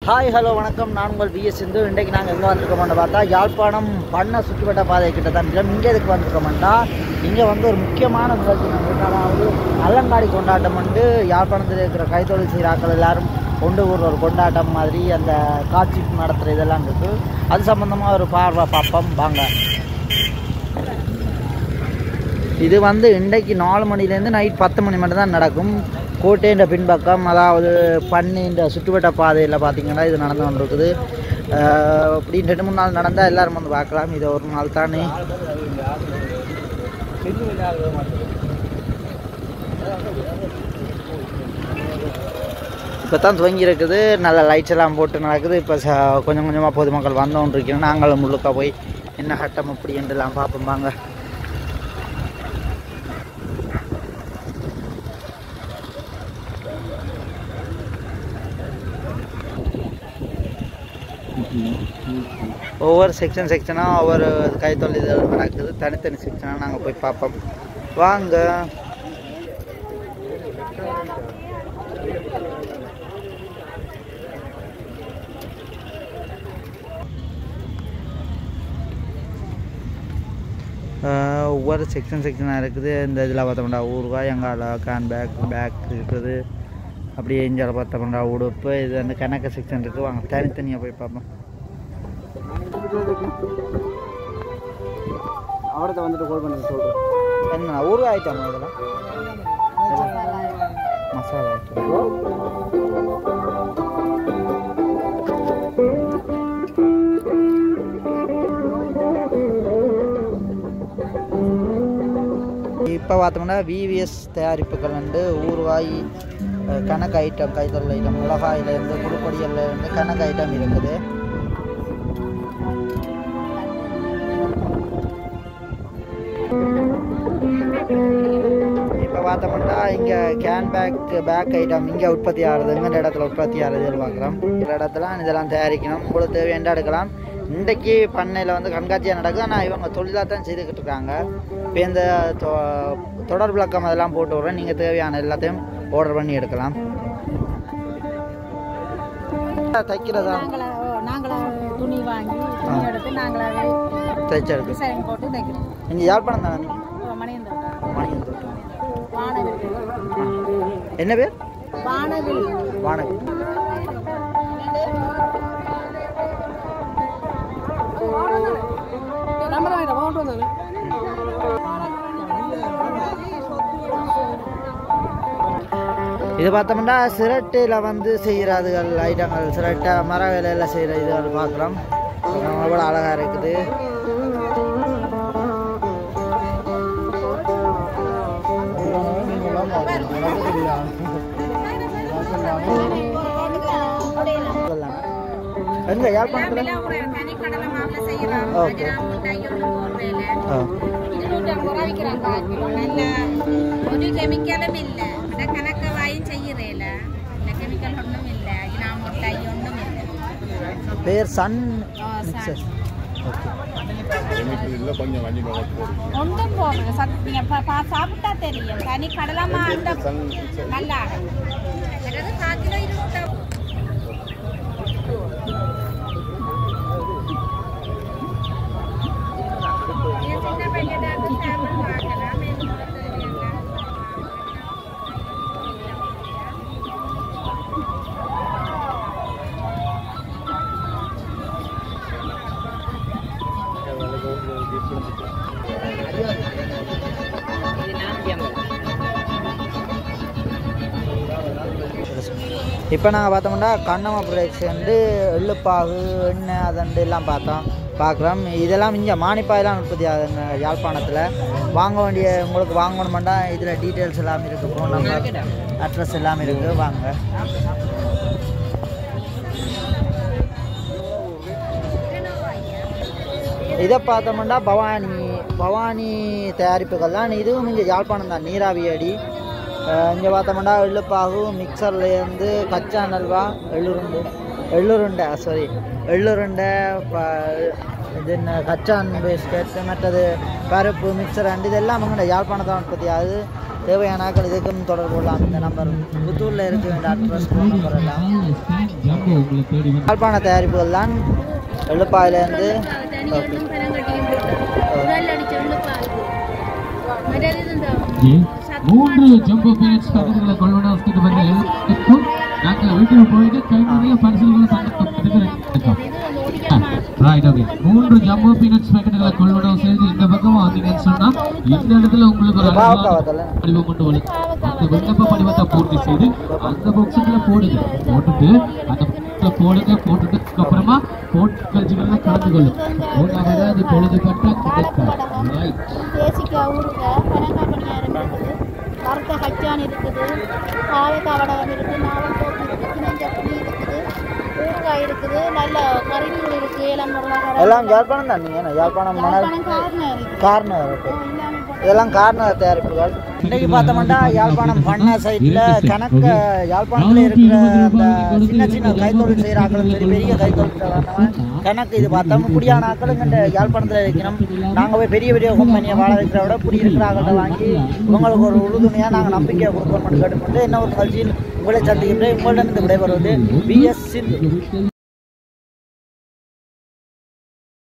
hi hello வணக்கம் நான் உங்கள் விஎஸ் சிந்து இன்றைக்கு நாங்கள் எங்கே வந்திருக்கோம்னு பார்த்தா யாழ்ப்பாணம் பண்ண சுற்றுவட்ட பாதை கிட்ட தான் இருக்கிறோம் இங்கே எதுக்கு வந்திருக்கோம்னா இங்கே வந்து ஒரு முக்கியமான நிகழ்ச்சி நடக்குது அதாவது அல்லங்காடி கொண்டாட்டம் வந்து யாழ்ப்பாணத்தில் இருக்கிற கைத்தொழில் செய்கிறாக்கள் எல்லாரும் கொண்டு போகிற ஒரு கொண்டாட்டம் மாதிரி அந்த காட்சி நடத்துகிற இதெல்லாம் இருக்குது அது சம்மந்தமாக ஒரு பார்வை பார்ப்போம் வாங்க இது வந்து இன்றைக்கு நாலு மணிலேருந்து நைட் பத்து மணி மட்டும் தான் நடக்கும் கோட்டைன்ற பின்பக்கம் அதாவது பண்ணின்ற சுற்றுவட்ட பாதையில் பார்த்தீங்கன்னா இது நடந்து கொண்டிருக்குது அஹ் அப்படி ரெண்டு மூணு நாள் நடந்தால் எல்லாரும் வந்து பார்க்கலாம் இது ஒரு நாள் தானே இப்போ தான் துவங்கி இருக்குது நல்ல லைட்ஸ் எல்லாம் போட்டு நடக்குது இப்போ ச கொஞ்சம் கொஞ்சமாக பொதுமக்கள் வந்தோன்னு இருக்கணும் நாங்களும் முழுக்க போய் என்ன கட்டம் அப்படி என்றெல்லாம் பார்ப்போம் வாங்க ஒவ்வொரு செக்ஷன் செக்ஷனாக ஒவ்வொரு கைத்தொழில் இது நடக்குது தனித்தனி செக்ஷனாக நாங்கள் போய் பார்ப்போம் வாங்க ஆஹ் ஒவ்வொரு செக்ஷன் செக்ஷனாக இருக்குது இந்த இதில் பார்த்தோம்னா ஊறுகாய் எங்கால கேன் பேக் பேக் இருக்குது அப்படியே இஞ்சால பார்த்தோம்னா உடுப்பு இது வந்து கணக்கு செக்ஷன் இருக்குது வாங்க தனித்தனியாக போய் பார்ப்போம் அவர்கிட்ட வந்துட்டு கால் பண்ணி சொல்கிறேன் என்ன ஊறுகாய் ஐட்டம் இதெல்லாம் மசாலா ஐட்டம் இப்போ பார்த்தோம்னா விவிஎஸ் தயாரிப்புகள் வந்து ஊறுகாய் அஹ், கணக்கு ஐட்டம் கைத்தொழில் ஐட்டம் மிளகாயிலேருந்து குடுப்பொடியிலேருந்து கணக்கு ஐட்டம் இருக்குது இப்போ பார்த்தோம்னா இங்கே கேன் பேக் பேக் ஐட்டம் இங்கே உற்பத்தி ஆகுறதுங்க இந்த இடத்துல உற்பத்தி ஆகிறது பார்க்குறோம் இந்த இடத்துல இதெல்லாம் தயாரிக்கணும் உங்களுக்கு தேவையான எடுக்கலாம் இன்றைக்கு பண்ணையில் வந்து கண்காட்சியாக நடக்குது ஆனால் இவங்க தொழிலாக தான் செய்துக்கிட்டு இருக்காங்க இப்போ இந்த தொ- தொடர் விளக்கம் அதெல்லாம் போட்டு விட்றேன் நீங்கள் தேவையான எல்லாத்தையும் ஆர்டர் பண்ணி எடுக்கலாம் தைக்கிறதா நாங்களா ஓ, நாங்களா துணி வாங்கி துணி எடுத்து நாங்களாவே தைச்சு எடுக்கு டிசைன் போட்டு தைக்கிறோம் இங்கே யாழ்ப்பாணம் தானே நீங்கள் ஓ, மணியந்தோட்டம் மணியந்தோட்டம் வானவில் என்ன பேர் வானவில் வானதி நம்பர் வாங்கிட்ட போட்டு வந்தாங்க இது பார்த்தோம்னா சிரட்டையில் வந்து செய்கிறதுகள் ஐட்டங்கள் சிரட்டை மர வேலையில் செய்கிற இதுகள் பார்க்குறோம் எவ்வளோ அழகாக இருக்குது எங்க யாழ்ப்பாணத்தில் ஓகே ஆ ഒരു കെമിക്കലും ഇല്ല ഇവിടെ കണക്കവായും ചെയ്യറേല കെമിക്കൽ ഒന്നുമില്ല ഇതിനാ മുട്ടായി ഒന്നുമില്ല பேர் சன் மிக்சர் ஓகே ഒന്നും പോകരുത് സത്യം പ- പ- സാപ്പിട്ടാ തെരിയും തനി കടലമാണ്ട നല്ലാണ് എന്നിട്ടത് കാ കിലോ ഇരുന്നൂറ്റാവും சின்ன பையனாக சாம்பிள் வாங்கலாம் என்னோட தெரியல இப்போ நாங்கள் பார்த்தோம்னா கண்ணம்மா ப்ரொடக்ட்ஸ் வந்து எள்ளுப்பாகு எண்ணெய் அதண்டு எல்லாம் பார்த்தோம் பார்க்குறோம் இதெல்லாம் இங்கே மானிப்பாயெல்லாம் உற்பத்தி ஆகுதுங்க யாழ்ப்பாணத்தில் வாங்க வேண்டிய உங்களுக்கு வாங்கணுமெண்டா இதில் டீட்டெயில்ஸ் எல்லாம் இருக்குது ஃபோன் நம்பர் அட்ரஸ் எல்லாம் இருக்குது வாங்க இதை பார்த்தோம்னா பவானி பவானி தயாரிப்புகள் தான் இதுவும் இங்கே யாழ்ப்பாணம் தான் நீராவி அடி இங்கே பார்த்தோம்னா எள்ளுப்பாகு மிக்சர்லேருந்து கச்சா நல்வா எள்ளுருண்டு எள்ளுருண்டை சாரி எள்ளுருண்டை ப- இது என்ன கச்சான் பிஸ்கெட் மற்றது பருப்பு மிக்சர் அண்டு இதெல்லாம் அங்கே யாழ்ப்பாணத்தான் உற்பத்தி ஆகுது தேவையான ஆட்கள் இதுக்கும் தொடர்பு கொள்ளலாம் இந்த நம்பர் புத்தூரில் இருக்க வேண்டிய அட்ரஸ் நம்பர் எல்லாம் யாழ்ப்பாண தயாரிப்புகள் தான் வெள்ளுப்பாயிலேருந்து மூன்று ஜம்போ பீனட்ஸ் பேக்கெட்டுகளை கொள்வனம் செய்து வந்த எல்லாருக்கும் நாங்கள் வீட்டுக்கு போயிட்டு கை நிறைய பரிசுகளை சந்திக்கிறோம் ரைட் ஓகே மூன்று ஜம்போ பீனட்ஸ் பேக்கெட்டுகளை கொள்வனம் செய்து இந்த பக்கம் வந்தீங்கன்னு சொன்னா இந்த இடத்துல உங்களுக்கு ஒரு பாவக்காய் அழகான வத்தல் படிவம் கொண்டு வரும் அந்த விண்ணப்ப படிவத்தை பூர்த்தி செய்து அந்த பாக்ஸுக்குள்ள போடுங்க போட்டுட்டு அந்த box-ல போடுங்க போட்டுட்டு அப்புறமா போட் கல்ச்சுகளில் கலந்து கொள்ளும் மூணாவது அது பொழுதுபட்ட கிடைக்கும் ரைட் தேசிக்காய் ஊறுகாய் பனங்காய் பணியாரம் இருக்குது வறுத்த கச்சான் இருக்குது பாவக்காய் வடகம் இருக்குது நாவல்கோப்பு இருக்குது கிணஞ்சப்படி இருக்குது ஊறுகாய் இருக்குது நல்ல கறித்தூள் இருக்குது ஏலம் முருகா எல்லாம் யாழ்ப்பாணம் தான் நீங்கள் யாழ்ப்பாணம் மணல் காரணம் இருக்குது கார்னர் இருக்கு எல்லாமே போட்டு இதெல்லாம் கார்னர் தயாரிப்புகள் இன்னைக்கு பார்த்தோம்னா யாழ்ப்பாணம் பண்ண சைடில் கணக்க யாழ்ப்பாணத்தில் இருக்கிற அந்த சின்ன சின்ன கைத்தொழில் செய்கிற ஆட்களும் சரி பெரிய கைத்தொழில் செய்கிறவங்க கணக்கு இது பார்த்தோம் இப்படியான ஆட்களும் இந்த யாழ்ப்பாணத்தில் இருக்கணும் நாங்கள் போய் பெரிய பெரிய கம்பெனியை வாழ வைக்கிறத விட இப்படி இருக்கிற ஆட்களை வாங்கி உங்களுக்கு ஒரு உறுதுணையாக நாங்கள் நம்பிக்கையை கொடுக்கணும்னு கேட்டுக்கொண்டு என்ன ஒரு நிகழ்ச்சியில் உங்களை சந்திக்கின்றேன் உங்களிடம் இந்த விடைபெறுவது பிஎஸ் சிந்து